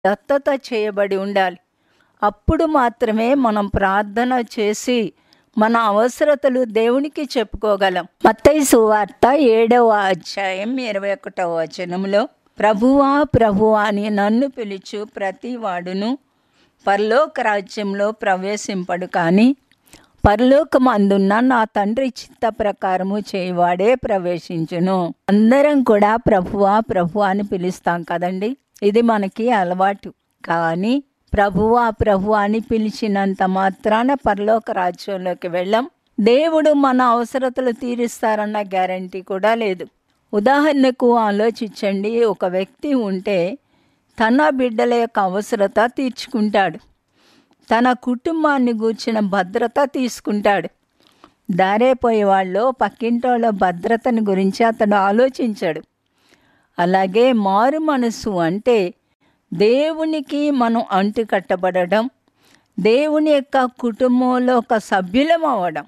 దత్తత చేయబడి ఉండాలి అప్పుడు మాత్రమే మనం ప్రార్థన చేసి మన అవసరతలు దేవునికి చెప్పుకోగలం మత్తయి సువార్త ఏడవ అధ్యాయం ఇరవై ఒకటవ వచనంలో ప్రభువా ప్రభువా అని నన్ను పిలుచు ప్రతి వాడును పరలోక రాజ్యంలో ప్రవేశింపడు కానీ పరలోకమందున్న నా తండ్రి చిత్త ప్రకారము చేయవాడే ప్రవేశించును అందరం కూడా ప్రభువా ప్రభువా అని పిలుస్తాం కదండి ఇది మనకి అలవాటు కానీ ప్రభువా ప్రభువా అని పిలిచినంత మాత్రాన పరలోక రాజ్యంలోకి వెళ్ళాం దేవుడు మన అవసరతలు తీరుస్తారన్న గ్యారంటీ కూడా లేదు ఉదాహరణకు ఆలోచించండి ఒక వ్యక్తి ఉంటే తన బిడ్డల యొక్క అవసరత తీర్చుకుంటాడు తన కుటుంబాన్ని గూర్చిన భద్రత తీసుకుంటాడు దారేపోయే వాళ్ళు పక్కింటోళ్ళ భద్రతని గురించి అతడు ఆలోచించాడు అలాగే మారు మనసు అంటే దేవునికి మనం అంటు కట్టబడడం దేవుని యొక్క కుటుంబంలో ఒక సభ్యులం అవ్వడం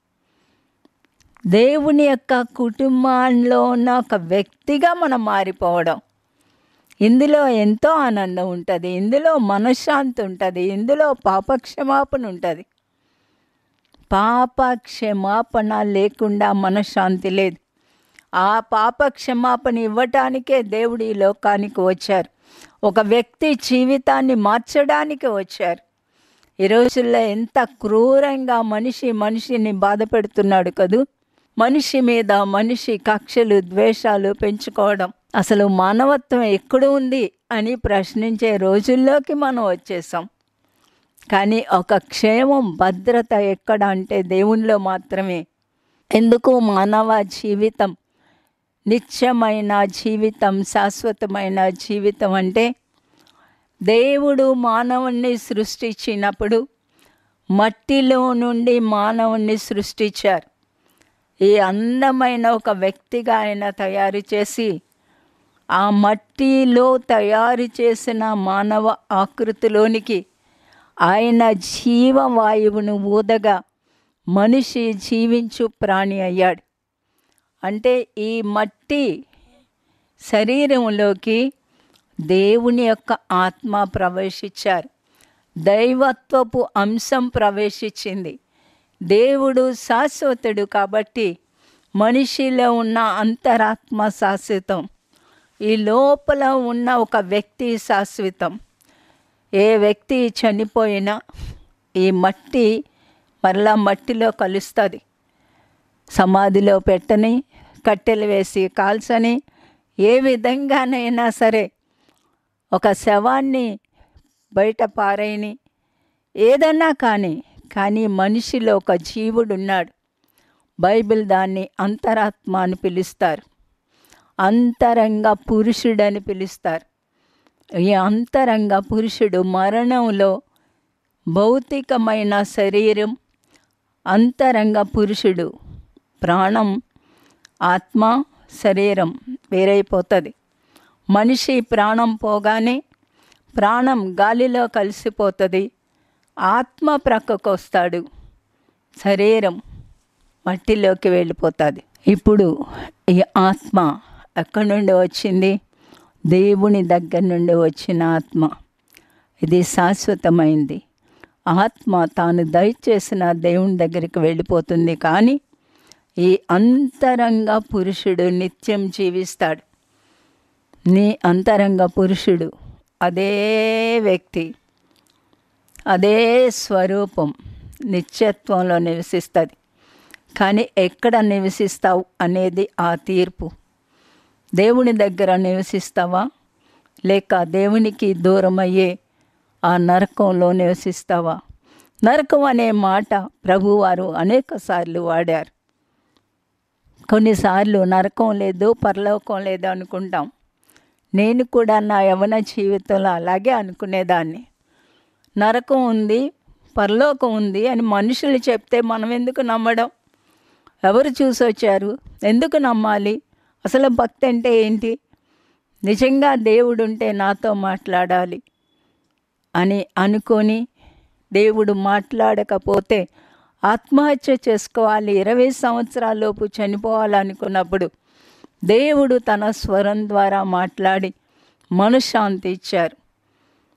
దేవుని యొక్క కుటుంబంలో ఉన్న ఒక వ్యక్తిగా మనం మారిపోవడం ఇందులో ఎంతో ఆనందం ఉంటుంది ఇందులో మనశ్శాంతి ఉంటుంది ఇందులో పాపక్షమాపణ ఉంటుంది పాప క్షమాపణ లేకుండా మనశ్శాంతి లేదు ఆ పాప క్షమాపణ ఇవ్వటానికే దేవుడు ఈ లోకానికి వచ్చారు ఒక వ్యక్తి జీవితాన్ని మార్చడానికి వచ్చారు ఈ రోజుల్లో ఎంత క్రూరంగా మనిషి మనిషిని బాధ పెడుతున్నాడు కదూ మనిషి మీద మనిషి కక్షలు ద్వేషాలు పెంచుకోవడం అసలు మానవత్వం ఎక్కడ ఉంది అని ప్రశ్నించే రోజుల్లోకి మనం వచ్చేసాం కానీ ఒక క్షేమం భద్రత ఎక్కడ అంటే దేవునిలో మాత్రమే ఎందుకు మానవ జీవితం నిత్యమైన జీవితం శాశ్వతమైన జీవితం అంటే దేవుడు మానవుణ్ణి సృష్టించినప్పుడు మట్టిలో నుండి మానవుణ్ణి సృష్టించారు ఈ అందమైన ఒక వ్యక్తిగా ఆయన తయారు చేసి ఆ మట్టిలో తయారు చేసిన మానవ ఆకృతిలోనికి ఆయన జీవవాయువును ఊదగా మనిషి జీవించు ప్రాణి అయ్యాడు అంటే ఈ మట్టి శరీరంలోకి దేవుని యొక్క ఆత్మ ప్రవేశించారు దైవత్వపు అంశం ప్రవేశించింది దేవుడు శాశ్వతుడు కాబట్టి మనిషిలో ఉన్న అంతరాత్మ శాశ్వతం ఈ లోపల ఉన్న ఒక వ్యక్తి శాశ్వతం ఏ వ్యక్తి చనిపోయినా ఈ మట్టి మరలా మట్టిలో కలుస్తుంది సమాధిలో పెట్టని కట్టెలు వేసి కాల్చని ఏ విధంగానైనా సరే ఒక శవాన్ని బయట పారేయని ఏదన్నా కానీ కానీ మనిషిలో ఒక జీవుడు ఉన్నాడు బైబిల్ దాన్ని అంతరాత్మ అని పిలుస్తారు అంతరంగ పురుషుడని పిలుస్తారు ఈ అంతరంగ పురుషుడు మరణంలో భౌతికమైన శరీరం అంతరంగ పురుషుడు ప్రాణం ఆత్మ శరీరం వేరైపోతుంది మనిషి ప్రాణం పోగానే ప్రాణం గాలిలో కలిసిపోతుంది ఆత్మ ప్రక్కకు వస్తాడు శరీరం మట్టిలోకి వెళ్ళిపోతుంది ఇప్పుడు ఈ ఆత్మ ఎక్కడి నుండి వచ్చింది దేవుని దగ్గర నుండి వచ్చిన ఆత్మ ఇది శాశ్వతమైంది ఆత్మ తాను దయచేసిన దేవుని దగ్గరికి వెళ్ళిపోతుంది కానీ ఈ అంతరంగ పురుషుడు నిత్యం జీవిస్తాడు నీ అంతరంగ పురుషుడు అదే వ్యక్తి అదే స్వరూపం నిత్యత్వంలో నివసిస్తుంది కానీ ఎక్కడ నివసిస్తావు అనేది ఆ తీర్పు దేవుని దగ్గర నివసిస్తావా లేక దేవునికి దూరం అయ్యే ఆ నరకంలో నివసిస్తావా నరకం అనే మాట ప్రభువారు అనేక సార్లు వాడారు కొన్నిసార్లు నరకం లేదు పరలోకం లేదు అనుకుంటాం నేను కూడా నా యవన జీవితంలో అలాగే అనుకునేదాన్ని నరకం ఉంది పరలోకం ఉంది అని మనుషులు చెప్తే మనం ఎందుకు నమ్మడం ఎవరు చూసి వచ్చారు ఎందుకు నమ్మాలి అసలు భక్తి అంటే ఏంటి నిజంగా దేవుడు ఉంటే నాతో మాట్లాడాలి అని అనుకొని దేవుడు మాట్లాడకపోతే ఆత్మహత్య చేసుకోవాలి ఇరవై సంవత్సరాలలోపు చనిపోవాలనుకున్నప్పుడు దేవుడు తన స్వరం ద్వారా మాట్లాడి మనశ్శాంతి ఇచ్చారు